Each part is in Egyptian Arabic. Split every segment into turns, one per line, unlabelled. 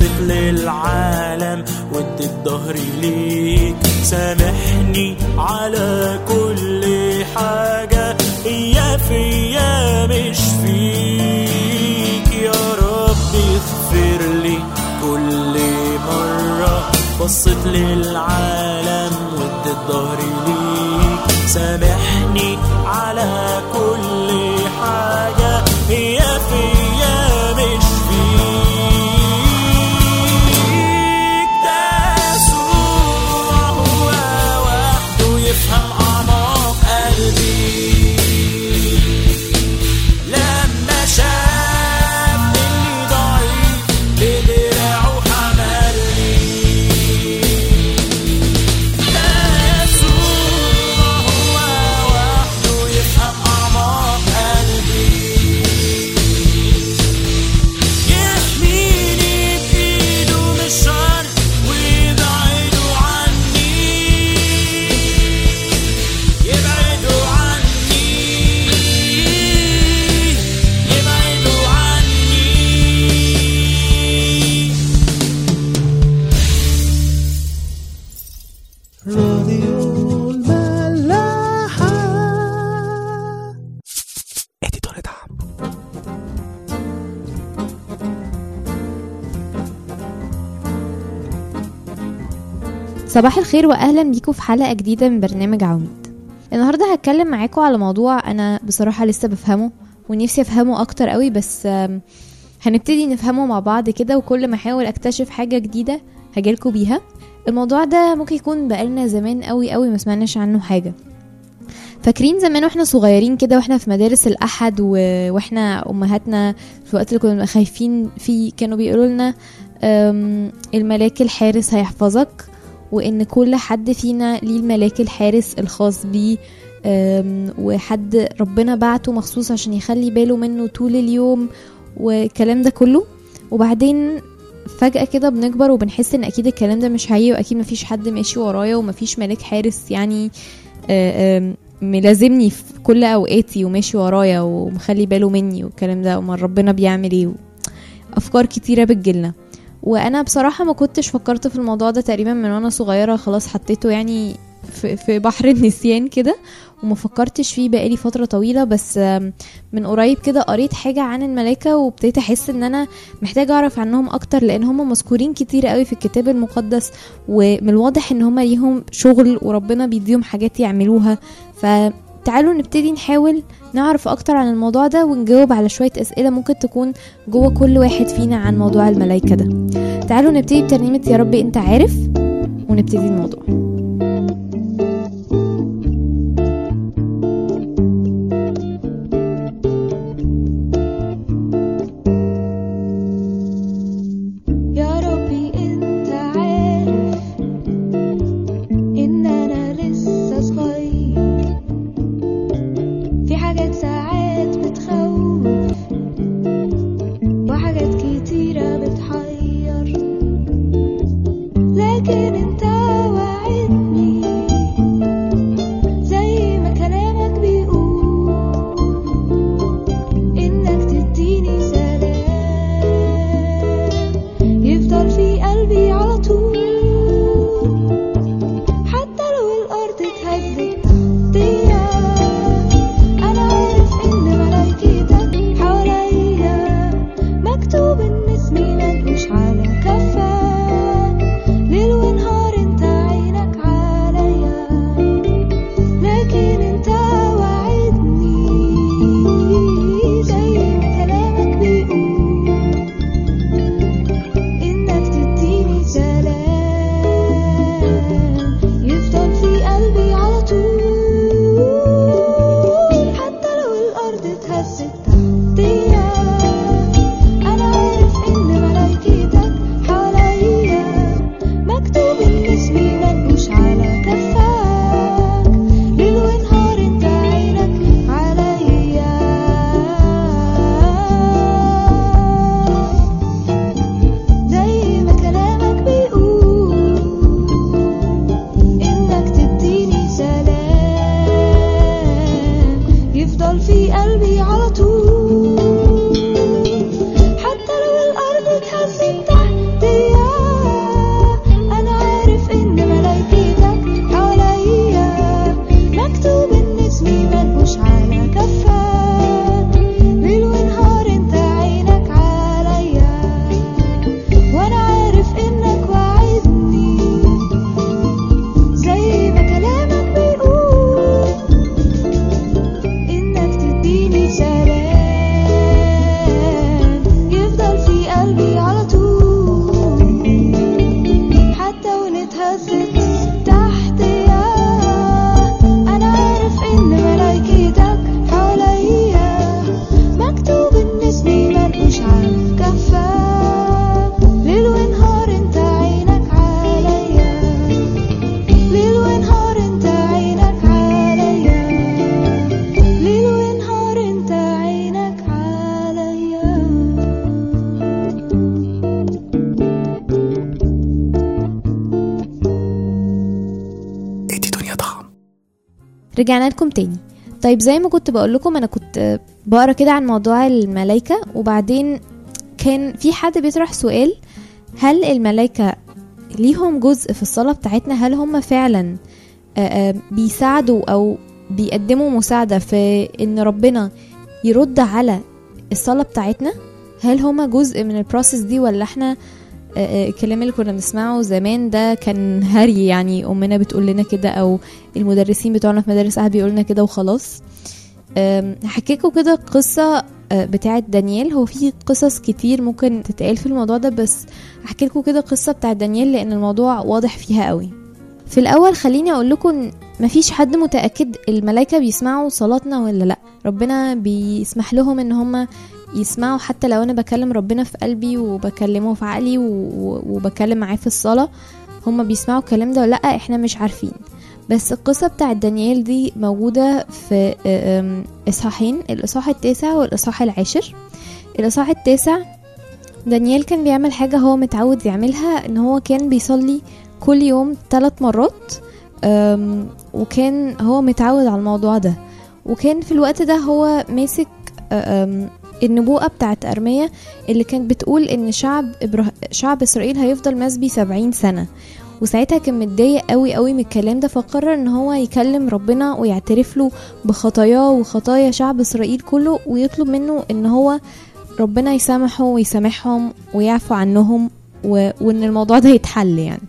بصيت للعالم واديت ظهري ليك سامحني على كل حاجة يا فيا مش فيك يا رب اغفر لي كل مرة بصيت للعالم واديت ظهري ليك سامحني على كل حاجة يا فيا مش فيك ده يسوع هو وحده يفهم أعماق قلبي لما شاف اني ضعيف بدراعه حملني يسوع هو وحده يفهم أعماق قلبي يحميني بإيده من الشر ويبعده عني يبعدوا عني يبعدوا عني
راديو الملاحة اديتور دعم
صباح الخير واهلا بيكم في حلقه جديده من برنامج عواميد النهارده هتكلم معاكم على موضوع انا بصراحه لسه بفهمه ونفسي افهمه اكتر قوي بس آم، هنبتدي نفهمه مع بعض كده وكل ما احاول اكتشف حاجه جديده هجيلكوا بيها الموضوع ده ممكن يكون بقالنا زمان قوي قوي ما سمعناش عنه حاجه فاكرين زمان واحنا صغيرين كده واحنا في مدارس الاحد و... واحنا امهاتنا في الوقت اللي كنا خايفين فيه كانوا بيقولوا لنا أم، الملاك الحارس هيحفظك وان كل حد فينا ليه الملاك الحارس الخاص بيه أم، وحد ربنا بعته مخصوص عشان يخلي باله منه طول اليوم والكلام ده كله وبعدين فجأة كده بنكبر وبنحس ان اكيد الكلام ده مش حقيقي واكيد مفيش حد ماشي ورايا ومفيش ملاك حارس يعني آه، آم، ملازمني في كل اوقاتي وماشي ورايا ومخلي باله مني والكلام ده امال ربنا بيعمل ايه افكار كتيره بتجيلنا وانا بصراحه ما كنتش فكرت في الموضوع ده تقريبا من وانا صغيره خلاص حطيته يعني في, في بحر النسيان كده وما فكرتش فيه بقالي فتره طويله بس آم، من قريب كده قريت حاجه عن الملائكه وابتديت احس ان انا محتاجه اعرف عنهم اكتر لان هم مذكورين كتير قوي في الكتاب المقدس ومن الواضح ان هم ليهم شغل وربنا بيديهم حاجات يعملوها فتعالوا نبتدي نحاول نعرف اكتر عن الموضوع ده ونجاوب على شويه اسئله ممكن تكون جوه كل واحد فينا عن موضوع الملائكه ده تعالوا نبتدي بترنيمه يا رب انت عارف ونبتدي الموضوع
يا ربي انت عارف ان انا لسه صغير في حاجات ساعات بتخوف وحاجات كتيرة بتحير لكن انت وعدت
رجعنا لكم تاني طيب زي ما كنت بقول لكم انا كنت بقرا كده عن موضوع الملائكه وبعدين كان في حد بيطرح سؤال هل الملائكه ليهم جزء في الصلاه بتاعتنا هل هم فعلا آه، آه، بيساعدوا او بيقدموا مساعده في ان ربنا يرد على الصلاه بتاعتنا هل هما جزء من البروسيس دي ولا احنا آه، آه، الكلام اللي كنا بنسمعه زمان ده كان هري يعني امنا بتقول لنا كده او المدرسين بتوعنا في مدارس اهل بيقول لنا كده وخلاص أم، هحكيكوا كده قصة آه، بتاعت دانيال هو في قصص كتير ممكن تتقال في الموضوع ده بس هحكي لكم كده قصة بتاعت دانيال لأن الموضوع واضح فيها قوي في الأول خليني أقول لكم إن مفيش حد متأكد الملايكة بيسمعوا صلاتنا ولا لأ ربنا بيسمح لهم إن هما يسمعوا حتى لو أنا بكلم ربنا في قلبي وبكلمه في عقلي و- و- وبكلم معاه في الصلاة هما بيسمعوا الكلام ده ولا لأ احنا مش عارفين بس القصة بتاعت دانيال دي موجودة في أم، إصحاحين الإصحاح التاسع والإصحاح العاشر الإصحاح التاسع دانيال كان بيعمل حاجة هو متعود يعملها إن هو كان بيصلي كل يوم ثلاث مرات أم، وكان هو متعود على الموضوع ده وكان في الوقت ده هو ماسك أم، النبوءة بتاعت أرمية اللي كانت بتقول إن شعب إبره... شعب إسرائيل هيفضل مسبي سبعين سنة وساعتها كان متضايق قوي قوي من الكلام ده فقرر ان هو يكلم ربنا ويعترف له بخطاياه وخطايا شعب اسرائيل كله ويطلب منه ان هو ربنا يسامحه ويسامحهم ويعفو عنهم و... وان الموضوع ده يتحل يعني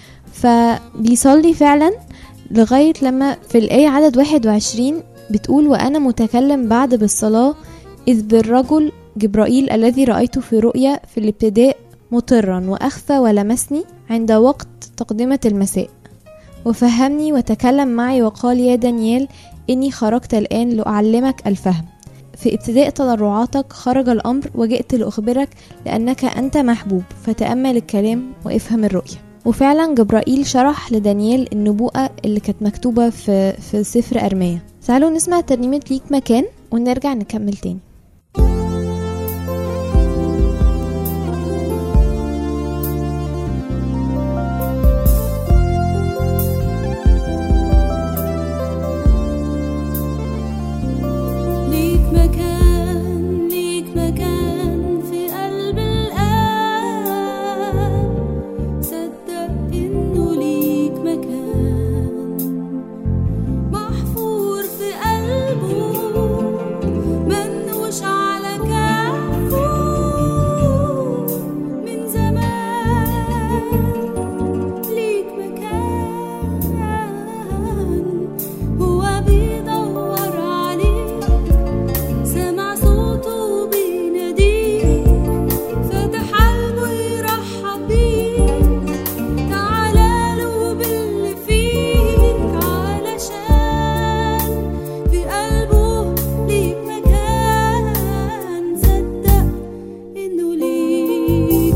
فبيصلي فعلا لغاية لما في الآية عدد 21 بتقول وأنا متكلم بعد بالصلاة إذ بالرجل جبرائيل الذي رأيته في رؤيا في الابتداء مطرا وأخفى ولمسني عند وقت تقدمة المساء وفهمني وتكلم معي وقال يا دانيال إني خرجت الآن لأعلمك الفهم في ابتداء تضرعاتك خرج الأمر وجئت لأخبرك لأنك أنت محبوب فتأمل الكلام وافهم الرؤية وفعلا جبرائيل شرح لدانيال النبوءة اللي كانت مكتوبة في, في سفر أرمية تعالوا نسمع ترنيمة ليك مكان ونرجع نكمل تاني
ليك مكان ليك مكان في قلب الآن صدق إنه ليك مكان محفور في قلبه منوش على كفه من زمان ليك مكان هو بيدور عليك سمع صوته بيناديك فتح قلبه يرحب بيك تعالى له باللي فيك علشان في قلبه ليك مكان صدق انه ليك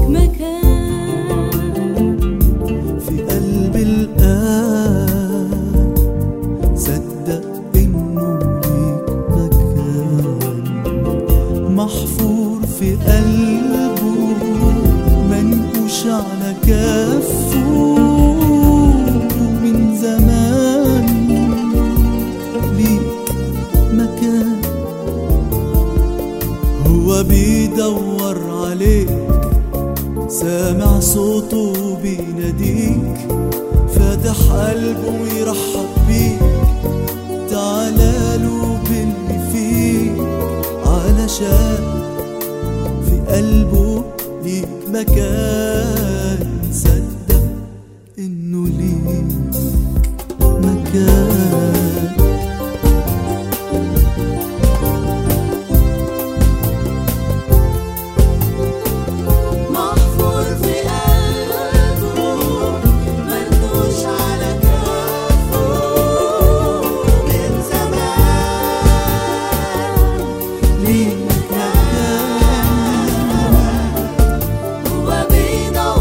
مكان
في قلب الآن صدق إنه ليك مكان محفور في قلبه منقوش على كفه من زمان ليك مكان هو بيدور عليك سامع صوته بيناديك فاتح قلبه ويرحب بيك تعالى له باللي فيك علشان في قلبه ليك مكان صدق انه ليك مكان
محفور في قلبه منوش على كفه من زمان
ليك مكان
هو بيدور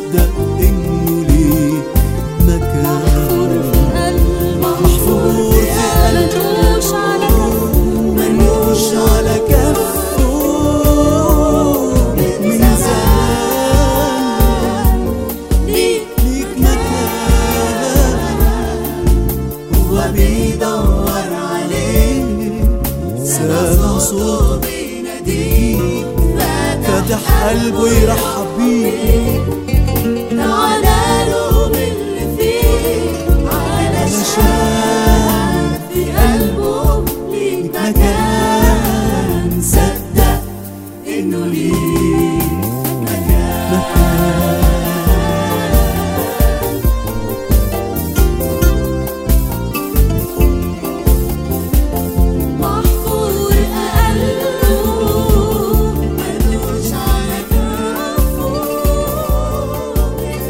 صدق انه ليه مكان محفور في قلبه منوش على كفه من زمان ليك مكان هو بيدور عليك سامع صوته بيناديك فاتح قلبه يرحب بيك علشان في قلبه ليك مكان صدق انه ليك مكان
محفور قلبه ملوش على كفه من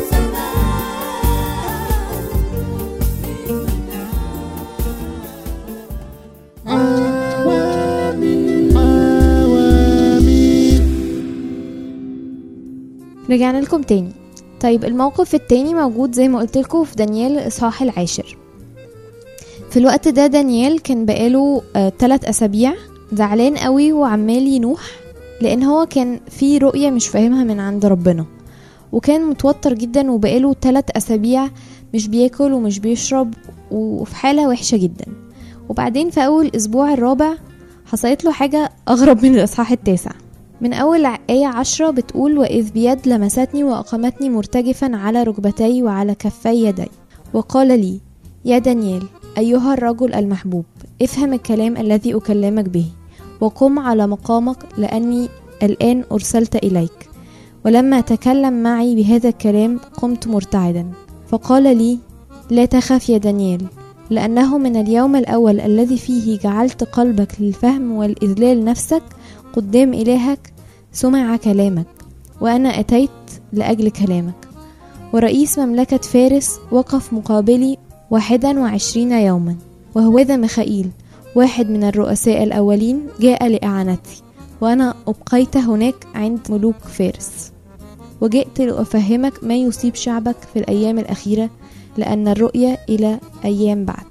رجعنا لكم تاني طيب الموقف التاني موجود زي ما قلت لكم في دانيال الإصحاح العاشر في الوقت ده دانيال كان بقاله آه تلات أسابيع زعلان قوي وعمال ينوح لأن هو كان في رؤية مش فاهمها من عند ربنا وكان متوتر جدا وبقاله تلات أسابيع مش بياكل ومش بيشرب وفي حالة وحشة جدا وبعدين في أول الأسبوع الرابع حصلت له حاجة أغرب من الإصحاح التاسع من أول آية عشرة بتقول وإذ بيد لمستني وأقامتني مرتجفا على ركبتي وعلى كفي يدي وقال لي يا دانيال أيها الرجل المحبوب افهم الكلام الذي أكلمك به وقم على مقامك لأني الآن أرسلت إليك ولما تكلم معي بهذا الكلام قمت مرتعدا فقال لي لا تخف يا دانيال لأنه من اليوم الأول الذي فيه جعلت قلبك للفهم والإذلال نفسك قدام إلهك سمع كلامك وأنا أتيت لأجل كلامك ورئيس مملكة فارس وقف مقابلي واحدا وعشرين يوما وهوذا ميخائيل واحد من الرؤساء الأولين جاء لإعانتي وأنا أبقيت هناك عند ملوك فارس وجئت لأفهمك ما يصيب شعبك في الأيام الأخيرة لأن الرؤية إلى أيام بعد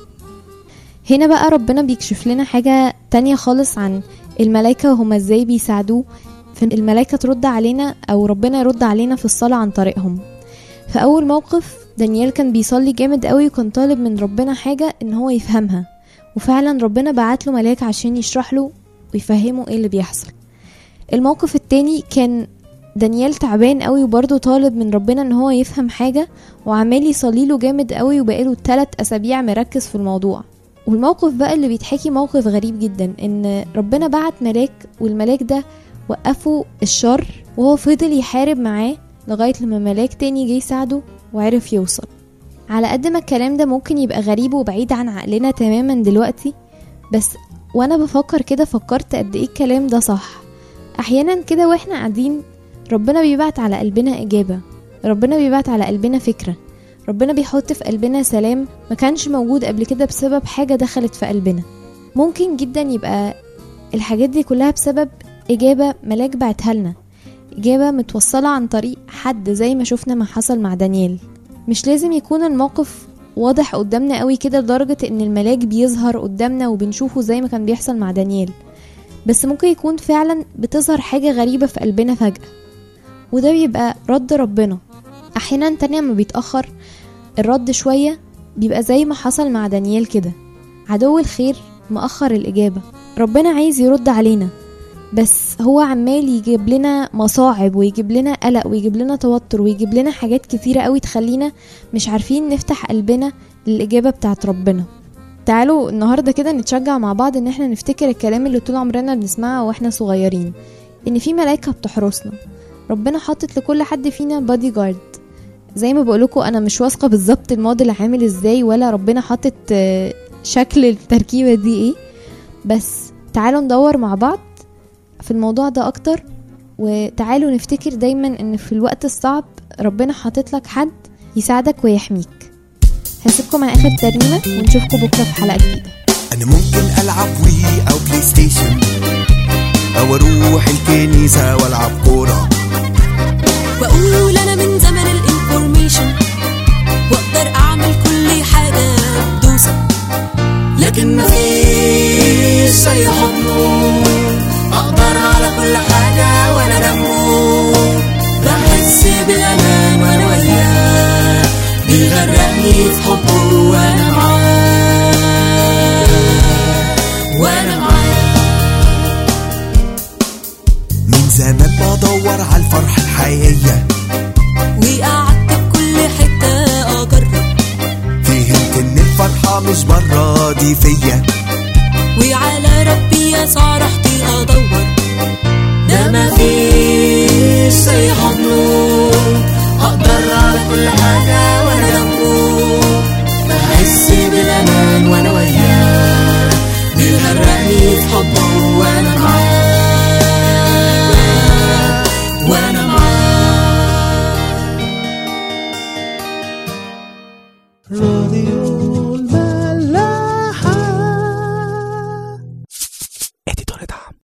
هنا بقى ربنا بيكشف لنا حاجة تانية خالص عن الملائكة وهما ازاي بيساعدوه فالملائكة ترد علينا أو ربنا يرد علينا في الصلاة عن طريقهم فأول موقف دانيال كان بيصلي جامد قوي وكان طالب من ربنا حاجة إن هو يفهمها وفعلا ربنا بعت له ملاك عشان يشرح له ويفهمه ايه اللي بيحصل الموقف التاني كان دانيال تعبان قوي وبرضه طالب من ربنا ان هو يفهم حاجة وعمال يصلي له جامد قوي وبقاله تلات اسابيع مركز في الموضوع والموقف بقى اللي بيتحكي موقف غريب جدا ان ربنا بعت ملاك والملاك ده وقفوا الشر وهو فضل يحارب معاه لغاية لما ملاك تاني جه يساعده وعرف يوصل على قد ما الكلام ده ممكن يبقى غريب وبعيد عن عقلنا تماما دلوقتي بس وانا بفكر كده فكرت قد ايه الكلام ده صح احيانا كده واحنا قاعدين ربنا بيبعت على قلبنا اجابة ربنا بيبعت على قلبنا فكرة ربنا بيحط في قلبنا سلام ما كانش موجود قبل كده بسبب حاجة دخلت في قلبنا ممكن جدا يبقى الحاجات دي كلها بسبب إجابة ملاك بعتها لنا إجابة متوصلة عن طريق حد زي ما شفنا ما حصل مع دانيال مش لازم يكون الموقف واضح قدامنا قوي كده لدرجة ان الملاك بيظهر قدامنا وبنشوفه زي ما كان بيحصل مع دانيال بس ممكن يكون فعلا بتظهر حاجة غريبة في قلبنا فجأة وده بيبقى رد ربنا احيانا تانية ما بيتأخر الرد شوية بيبقى زي ما حصل مع دانيال كده عدو الخير مأخر الإجابة ربنا عايز يرد علينا بس هو عمال يجيب لنا مصاعب ويجيب لنا قلق ويجيب لنا توتر ويجيب لنا حاجات كتيرة قوي تخلينا مش عارفين نفتح قلبنا للإجابة بتاعت ربنا تعالوا النهاردة كده نتشجع مع بعض ان احنا نفتكر الكلام اللي طول عمرنا بنسمعه واحنا صغيرين ان في ملايكة بتحرسنا ربنا حاطط لكل حد فينا بادي جارد زي ما بقولكوا انا مش واثقة بالظبط الموديل عامل ازاي ولا ربنا حاطط آه، شكل التركيبة دي ايه بس تعالوا ندور مع بعض في الموضوع ده اكتر وتعالوا نفتكر دايما ان في الوقت الصعب ربنا حاطط لك حد يساعدك ويحميك هسيبكم مع اخر ترنيمة ونشوفكم بكرة في حلقة جديدة
انا ممكن العب وي او بلاي ستيشن او اروح الكنيسه والعب كوره
بقول انا من زمن ستيشن واقدر اعمل كل حاجة بدوسة
لكن مفيش اي حضن اقدر على كل حاجة وانا دمه بحس بالامان وانا وياه بيغرقني في حبه وانا معاه وانا معاه
من زمان بدور على الفرحة الحقيقية
وقعدت في كل حتة اجرب
فهمت ان الفرحة مش برا دي فيا
وعلى ربي يا رحت